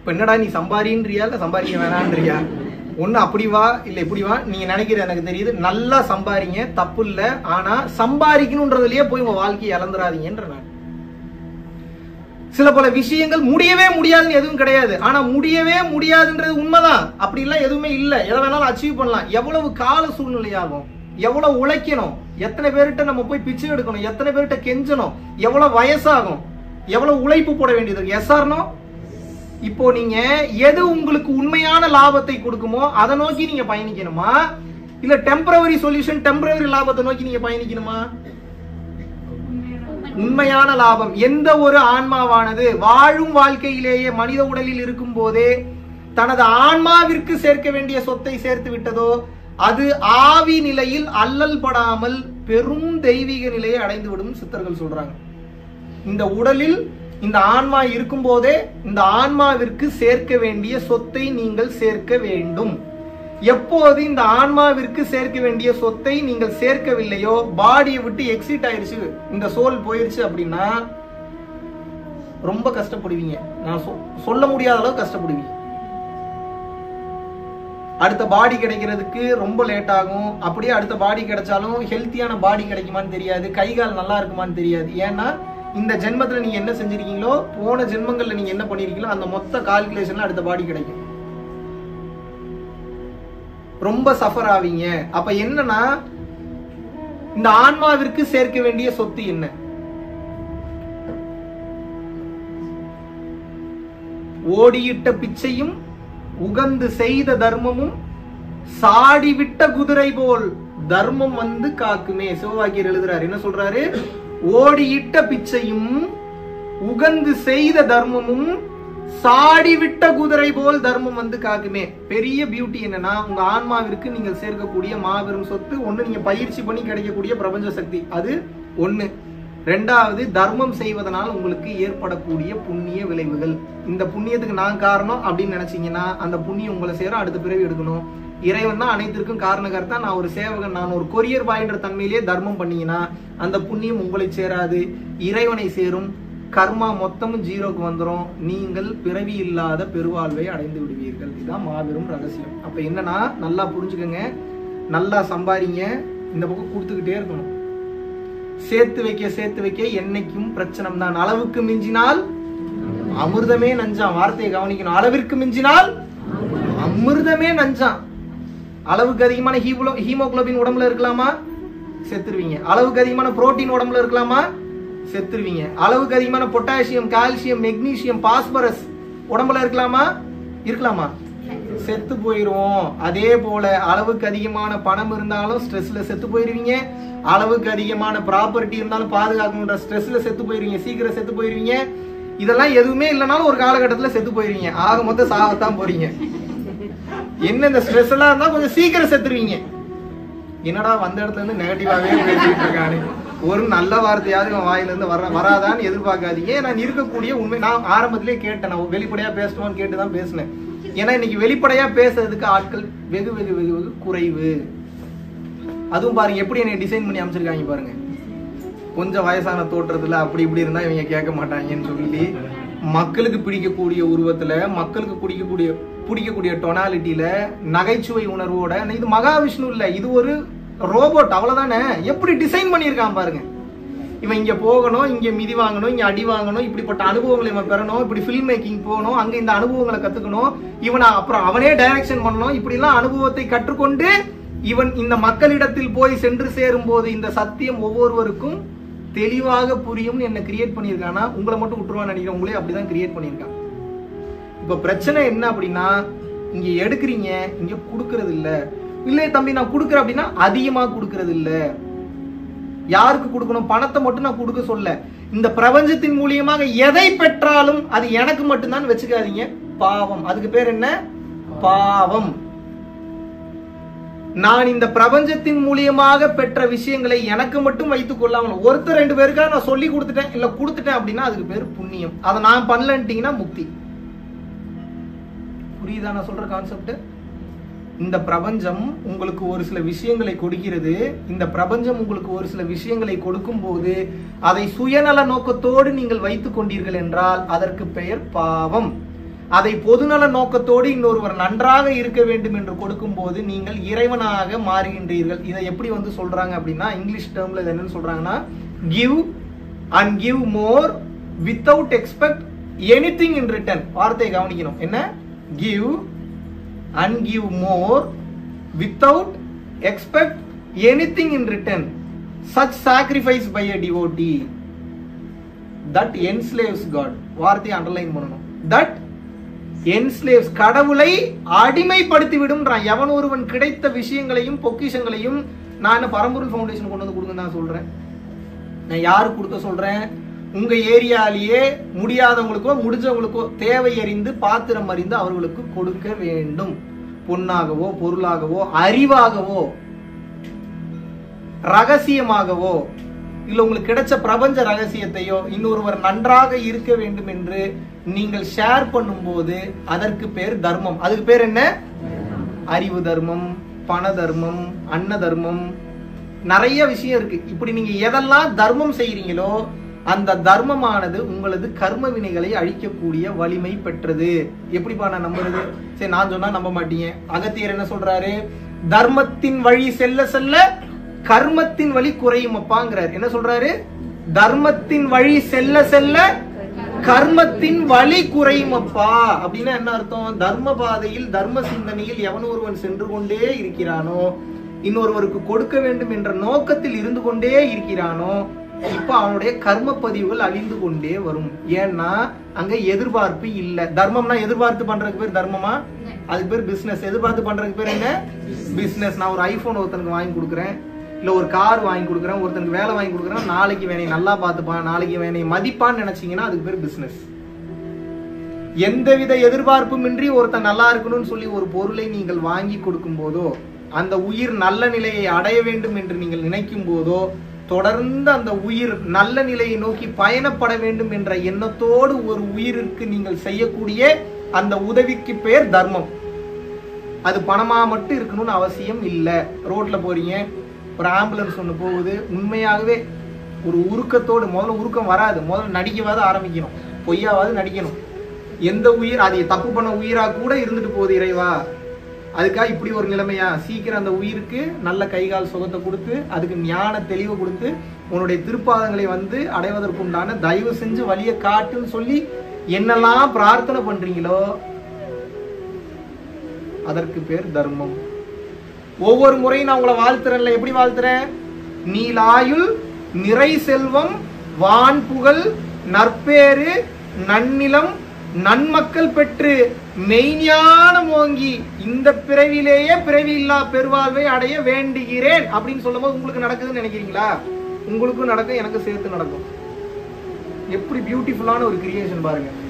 இப்ப என்னடா நீ சம்பாரின்றியா இல்ல சம்பாதிக்க வேணான்றியா ஒண்ணு அப்படி வா இல்ல இப்படி வா நீங்க நினைக்கிறது எனக்கு தெரியுது நல்லா சம்பாரிங்க தப்பு இல்ல ஆனா சம்பாதிக்கணும்ன்றதுலயே போய் உங்க வாழ்க்கையை இழந்துடாதீங்கன்ற நான் சில பல விஷயங்கள் முடியவே முடியாதுன்னு எதுவும் கிடையாது ஆனா முடியவே முடியாதுன்றது உண்மைதான் அப்படி எல்லாம் எதுவுமே இல்ல எதை வேணாலும் அச்சீவ் பண்ணலாம் எவ்வளவு கால சூழ்நிலையாகும் எவ்வளவு உழைக்கணும் எத்தனை பேர்கிட்ட நம்ம போய் பிச்சை எடுக்கணும் எத்தனை பேர்கிட்ட கெஞ்சணும் எவ்வளவு வயசாகும் எவ்வளவு உழைப்பு போட வேண்டியது இருக்கு எஸ் ஆர்னோ இப்போ நீங்க எது உங்களுக்கு உண்மையான லாபத்தை கொடுக்குமோ அதை நோக்கி நீங்க பயணிக்கணுமா இல்ல டெம்பரவரி சொல்யூஷன் டெம்பரவரி லாபத்தை நோக்கி நீங்க பயணிக்கணுமா உண்மையான லாபம் எந்த ஒரு ஆன்மாவானது வாழும் வாழ்க்கையிலேயே மனித உடலில் இருக்கும் போதே தனது ஆன்மாவிற்கு சேர்க்க வேண்டிய சொத்தை சேர்த்து விட்டதோ அது ஆவி நிலையில் அல்லல் படாமல் பெரும் தெய்வீக நிலையை அடைந்து விடும் சித்தர்கள் சொல்றாங்க இந்த உடலில் இந்த ஆன்மா இருக்கும் போதே இந்த ஆன்மாவிற்கு சேர்க்க வேண்டிய சொத்தை நீங்கள் சேர்க்க வேண்டும் எப்போது இந்த ஆன்மாவிற்கு சேர்க்க வேண்டிய சொத்தை நீங்கள் சேர்க்கவில்லையோ பாடியை விட்டு எக்ஸிட் ஆயிருச்சு இந்த சோல் போயிருச்சு அப்படின்னா ரொம்ப கஷ்டப்படுவீங்க நான் சொ- சொல்ல முடியாத அளவு கஷ்டப்படுவீங்க அடுத்த பாடி கிடைக்கிறதுக்கு ரொம்ப லேட் ஆகும் அப்படியே அடுத்த பாடி கிடைச்சாலும் ஹெல்த்தியான பாடி கிடைக்குமான்னு தெரியாது கை கால் நல்லா இருக்குமான்னு தெரியாது ஏன்னா இந்த ஜென்மத்துல நீங்க என்ன செஞ்சிருக்கீங்களோ போன ஜென்மங்கள்ல நீங்க என்ன பண்ணிருக்கீங்களோ அந்த மொத்த கால்குலேஷன்ல அடுத்த பாடி கிடைக்கும் ரொம்ப சஃபர் ஆவீங்க அப்ப என்னன்னா இந்த ஆன்மாவிற்கு சேர்க்க வேண்டிய சொத்து என்ன ஓடியிட்ட பிச்சையும் உகந்து செய்த தர்மமும் சாடிவிட்ட குதிரை போல் தர்மம் வந்து காக்குமே சிவவாக்கியர் எழுதுறாரு என்ன சொல்றாரு ஓடியிட்ட பிச்சையும் உகந்து செய்த தர்மமும் சாடிவிட்ட குதிரை போல் தர்மம் வந்து காக்குமே பெரிய பியூட்டி என்னன்னா உங்க ஆன்மாவிற்கு நீங்கள் சேர்க்கக்கூடிய மாபெரும் சொத்து ஒண்ணு நீங்க பயிற்சி பண்ணி கிடைக்கக்கூடிய பிரபஞ்ச சக்தி அது ஒண்ணு ரெண்டாவது தர்மம் செய்வதனால் உங்களுக்கு ஏற்படக்கூடிய புண்ணிய விளைவுகள் இந்த புண்ணியத்துக்கு நான் காரணம் அப்படின்னு நினைச்சீங்கன்னா அந்த புண்ணியம் உங்களை சேரும் அடுத்த பிறவி எடுக்கணும் இறைவன் தான் அனைத்திற்கும் காரணகர்த்தா நான் ஒரு சேவகன் நான் ஒரு கொரியர் பாய்ன்ற தன்மையிலேயே தர்மம் பண்ணீங்கன்னா அந்த புண்ணியம் உங்களை சேராது இறைவனை சேரும் கர்மா மொத்தமும் ஜீரோக்கு வந்துரும் நீங்கள் பிறவி இல்லாத பெருவாழ்வை அடைந்து விடுவீர்கள் இதுதான் மாபெரும் ரகசியம் அப்ப என்னன்னா நல்லா புரிஞ்சுக்கங்க நல்லா சம்பாரிங்க இந்த பக்கம் கொடுத்துக்கிட்டே இருக்கணும் சேர்த்து வைக்க சேர்த்து வைக்க என்னைக்கும் பிரச்சனை தான் அளவுக்கு மிஞ்சினால் அமிர்தமே நஞ்சாம் வார்த்தையை கவனிக்கணும் அளவிற்கு மிஞ்சினால் அமிர்தமே நஞ்சாம் அளவுக்கு அதிகமான ஹீமோ ஹீமோகுளோபின் உடம்புல இருக்கலாமா செத்துருவீங்க அளவுக்கு அதிகமான புரோட்டீன் உடம்புல இருக்கலாமா செத்துருவீங்க அளவுக்கு அதிகமான பொட்டாசியம் கால்சியம் மெக்னீசியம் பாஸ்பரஸ் உடம்புல இருக்கலாமா இருக்கலாமா செத்து போயிருவோம் அதே போல அளவுக்கு அதிகமான பணம் இருந்தாலும் ஸ்ட்ரெஸ்ல செத்து போயிருவீங்க அளவுக்கு அதிகமான ப்ராப்பர்ட்டி இருந்தாலும் பாதுகாக்கணுன்ற ஸ்ட்ரெஸ்ல செத்து போயிருவீங்க சீக்கிரம் செத்து போயிருவீங்க இதெல்லாம் எதுவுமே இல்லைனாலும் ஒரு காலகட்டத்துல செத்து போயிருவீங்க ஆக மொத்தம் சாகத்தான் போறீங்க என்ன இந்த ஸ்ட்ரெஸ் எல்லாம் இருந்தா கொஞ்சம் சீக்கிரம் செத்துருவீங்க என்னடா வந்த இடத்துல இருந்து நெகட்டிவாவே பேசிட்டு இருக்கானு ஒரு நல்ல வார்த்தையாவது இவன் வாயில இருந்து வர வராதான்னு எதிர்பார்க்காதீங்க நான் இருக்கக்கூடிய உண்மை நான் ஆரம்பத்திலே கேட்டேன் நான் வெளிப்படையா பேசணும்னு கேட்டு தான் பேசினேன் ஏன்னா இன்னைக்கு வெளிப்படையா பேசுறதுக்கு ஆட்கள் வெகு வெகு வெகு வெகு குறைவு அதுவும் பாருங்க எப்படி என்னை டிசைன் பண்ணி அமைச்சிருக்காங்க பாருங்க கொஞ்சம் வயசான தோற்றத்துல அப்படி இப்படி இருந்தா இவங்க கேட்க மாட்டாங்கன்னு சொல்லி மக்களுக்கு பிடிக்கக்கூடிய உருவத்துல மக்களுக்கு பிடிக்கக்கூடிய பிடிக்கக்கூடிய டொனாலிட்டியில நகைச்சுவை உணர்வோட இது மகாவிஷ்ணு இல்ல இது ஒரு ரோபோட் அவ்வளவுதானே எப்படி டிசைன் பண்ணியிருக்கான் பாருங்க இவன் இங்க போகணும் இங்க மிதி வாங்கணும் இங்க அடி வாங்கணும் இப்படிப்பட்ட அனுபவங்களை இவன் பெறணும் இப்படி ஃபில்ம் மேக்கிங் போகணும் அங்க இந்த அனுபவங்களை கத்துக்கணும் இவனை அப்புறம் அவனே டைரக்ஷன் பண்ணணும் இப்படி எல்லாம் அனுபவத்தை கற்றுக்கொண்டு இவன் இந்த மக்களிடத்தில் போய் சென்று சேரும் போது இந்த சத்தியம் ஒவ்வொருவருக்கும் தெளிவாக புரியும்னு என்ன கிரியேட் பண்ணியிருக்கானா உங்களை மட்டும் விட்டுருவான்னு நினைக்கிறேன் உங்களே அப்படிதான் கிரியேட் பண்ணியிருக்கான் இப்ப பிரச்சனை என்ன அப்படின்னா இங்க எடுக்கிறீங்க இங்க கொடுக்கறது இல்ல இல்லையே தம்பி நான் கொடுக்குறேன் அப்படின்னா அதிகமா கொடுக்கறது இல்ல யாருக்கு கொடுக்கணும் பணத்தை மட்டும் நான் கொடுக்க சொல்ல இந்த பிரபஞ்சத்தின் மூலியமாக எதை பெற்றாலும் அது எனக்கு மட்டும்தான் வச்சுக்காதீங்க பாவம் அதுக்கு பேர் என்ன பாவம் நான் இந்த பிரபஞ்சத்தின் மூலியமாக பெற்ற விஷயங்களை எனக்கு மட்டும் வைத்துக் கொள்ளாமல் ஒருத்தர் ரெண்டு பேருக்கா நான் சொல்லி கொடுத்துட்டேன் இல்ல கொடுத்துட்டேன் அப்படின்னா அதுக்கு பேர் புண்ணியம் அதை நான் பண்ணலன்ட்டீங்கன்னா முக்தி புரியுதா நான் சொல்ற கான்செப்ட் இந்த பிரபஞ்சம் உங்களுக்கு ஒரு சில விஷயங்களை கொடுக்கிறது இந்த பிரபஞ்சம் உங்களுக்கு ஒரு சில விஷயங்களை கொடுக்கும் போது அதை சுயநல நோக்கத்தோடு நீங்கள் வைத்துக் கொண்டீர்கள் என்றால் அதற்கு பெயர் பாவம் அதை பொதுநல நோக்கத்தோடு இன்னொருவர் நன்றாக இருக்க வேண்டும் என்று கொடுக்கும் போது நீங்கள் இறைவனாக மாறுகின்றீர்கள் இதை எப்படி வந்து சொல்றாங்க அப்படின்னா இங்கிலீஷ் டேர்ம்ல இது என்னன்னு சொல்றாங்கன்னா give and give more without expect anything in return வார்த்தையை கவனிக்கணும் என்ன give and give more without expect anything in return such sacrifice by a devotee that enslaves God வார்த்தையை அண்டர்லைன் பண்ணணும் தட் என்ஸ்லேவ்ஸ் கடவுளை அடிமைப்படுத்தி விடும்ன்றான் எவன் ஒருவன் கிடைத்த விஷயங்களையும் பொக்கிஷங்களையும் நான் என்ன பரம்பொருள் ஃபவுண்டேஷன் கொண்டு வந்து கொடுங்க நான் சொல்றேன் நான் யாருக்கு கொடுக்க சொல்றேன் உங்க ஏரியாலேயே முடியாதவங்களுக்கோ முடிஞ்சவங்களுக்கோ தேவை அறிந்து பாத்திரம் அறிந்து அவர்களுக்கு கொடுக்க வேண்டும் பொன்னாகவோ பொருளாகவோ அறிவாகவோ ரகசியமாகவோ இல்ல உங்களுக்கு கிடைச்ச பிரபஞ்ச ரகசியத்தையோ இன்னொருவர் நன்றாக இருக்க வேண்டும் என்று நீங்கள் ஷேர் பண்ணும்போது அதற்கு பேர் தர்மம் அதுக்கு பேர் என்ன அறிவு தர்மம் பண தர்மம் அன்ன தர்மம் நிறைய விஷயம் இருக்கு இப்படி நீங்க எதெல்லாம் தர்மம் செய்றீங்களோ அந்த தர்மமானது உங்களது கர்ம வினைகளை அழிக்கக்கூடிய வலிமை பெற்றது எப்படிப்பா நான் நம்புறது சரி நான் சொன்னா நம்ப மாட்டீங்க அகத்தியர் என்ன சொல்றாரு தர்மத்தின் வழி செல்ல செல்ல கர்மத்தின் வழி குறையும் அப்பாங்கிறார் என்ன சொல்றாரு தர்மத்தின் வழி செல்ல செல்ல கர்மத்தின் வழி குறையும் அப்பா அப்படின்னா என்ன அர்த்தம் தர்ம பாதையில் தர்ம சிந்தனையில் எவன் ஒருவன் சென்று கொண்டே இருக்கிறானோ இன்னொருவருக்கு கொடுக்க வேண்டும் என்ற நோக்கத்தில் இருந்து கொண்டே இருக்கிறானோ இப்ப அவனுடைய கர்ம பதிவுகள் அழிந்து கொண்டே வரும் ஏன்னா அங்க எதிர்பார்ப்பு இல்ல தர்மம்னா எதிர்பார்த்து பண்றதுக்கு பேர் தர்மமா அதுக்கு பேர் பிசினஸ் எதிர்பார்த்து பண்றதுக்கு பேர் என்ன பிசினஸ் நான் ஒரு ஐபோன் ஒருத்தனுக்கு வாங்கி கொடுக்குறேன் இல்ல ஒரு கார் வாங்கி கொடுக்குறேன் ஒருத்தனுக்கு வேலை வாங்கி கொடுக்குறேன் நாளைக்கு வேணை நல்லா பார்த்துப்பான் நாளைக்கு வேணை மதிப்பான்னு நினைச்சீங்கன்னா அதுக்கு பேர் பிசினஸ் எந்தவித எதிர்பார்ப்புமின்றி ஒருத்தன் நல்லா இருக்கணும்னு சொல்லி ஒரு பொருளை நீங்கள் வாங்கி கொடுக்கும் போதோ அந்த உயிர் நல்ல நிலையை அடைய வேண்டும் என்று நீங்கள் நினைக்கும் போதோ தொடர்ந்து அந்த உயிர் நல்ல நிலையை நோக்கி பயணப்பட வேண்டும் என்ற எண்ணத்தோடு ஒரு உயிருக்கு நீங்கள் செய்யக்கூடிய அந்த உதவிக்கு பெயர் தர்மம் அது பணமா மட்டும் இருக்கணும்னு அவசியம் இல்லை ரோட்ல போறீங்க ஒரு ஆம்புலன்ஸ் ஒன்று போகுது உண்மையாகவே ஒரு உருக்கத்தோடு முதல்ல உருக்கம் வராது முதல்ல நடிக்கவாது ஆரம்பிக்கணும் பொய்யாவது நடிக்கணும் எந்த உயிர் அது தப்பு பண்ண உயிரா கூட இருந்துட்டு போகுது இறைவா அதுக்காக இப்படி ஒரு நிலைமையா சீக்கிரம் அந்த உயிருக்கு நல்ல கைகால் சுகத்தை கொடுத்து அதுக்கு ஞான தெளிவை கொடுத்து உன்னுடைய திருப்பாதங்களை வந்து அடைவதற்குண்டான தயவு செஞ்சு வழியை காட்டுன்னு சொல்லி என்னெல்லாம் பிரார்த்தனை பண்றீங்களோ அதற்கு பேர் தர்மம் ஒவ்வொரு முறையும் நான் உங்களை வாழ்த்துறேன்ல எப்படி வாழ்த்துறேன் நீலாயுள் நிறை செல்வம் வான் புகழ் நற்பேறு நன்னிலம் நன்மக்கள் பெற்று மெய்ஞானம் ஓங்கி இந்த பிறவிலேயே பிறவி இல்லா பெருவாழ்வை அடைய வேண்டுகிறேன் அப்படின்னு சொல்லும்போது உங்களுக்கு நடக்குதுன்னு நினைக்கிறீங்களா உங்களுக்கும் நடக்கும் எனக்கு சேர்த்து நடக்கும் எப்படி பியூட்டிஃபுல்லான ஒரு கிரியேஷன் பாருங்க